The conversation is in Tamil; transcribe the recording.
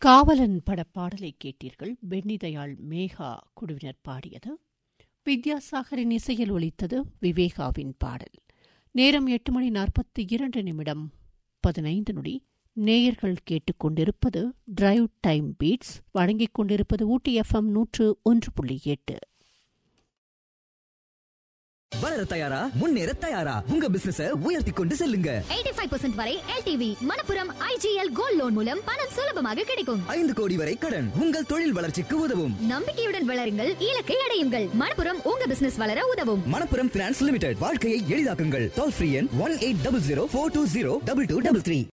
காவலன் பட பாடலை கேட்டீர்கள் பென்னிதயாள் மேகா குழுவினர் பாடியது வித்யாசாகரின் இசையில் ஒலித்தது விவேகாவின் பாடல் நேரம் எட்டு மணி நாற்பத்தி இரண்டு நிமிடம் பதினைந்து நொடி நேயர்கள் கேட்டுக்கொண்டிருப்பது டிரைவ் டைம் பீட்ஸ் வழங்கிக் கொண்டிருப்பது ஊட்டி எஃப்எம் நூற்று ஒன்று புள்ளி எட்டு வளர தயாரா முன்னேற தயாரா உங்க பிசினஸ உயர்த்தி கொண்டு செல்லுங்க 85% வரை LTV Manappuram IGL gold loan மூலம் பணம் சுலபமாக கிடைக்கும் ஐந்து கோடி வரை கடன் உங்கள் தொழில் வளர்ச்சிக்கு உதவும் நம்பிக்கையுடன் வளருங்கள் இலக்கை அடையுங்கள் மணப்புரம் உங்க பிசினஸ் வளர உதவும் மணப்புரம் பினான்ஸ் லிமிடெட் வாழ்க்கையை எளிதாக்குங்கள் டோல் ஃப்ரீ எண் one eight double zero four two zero double two double three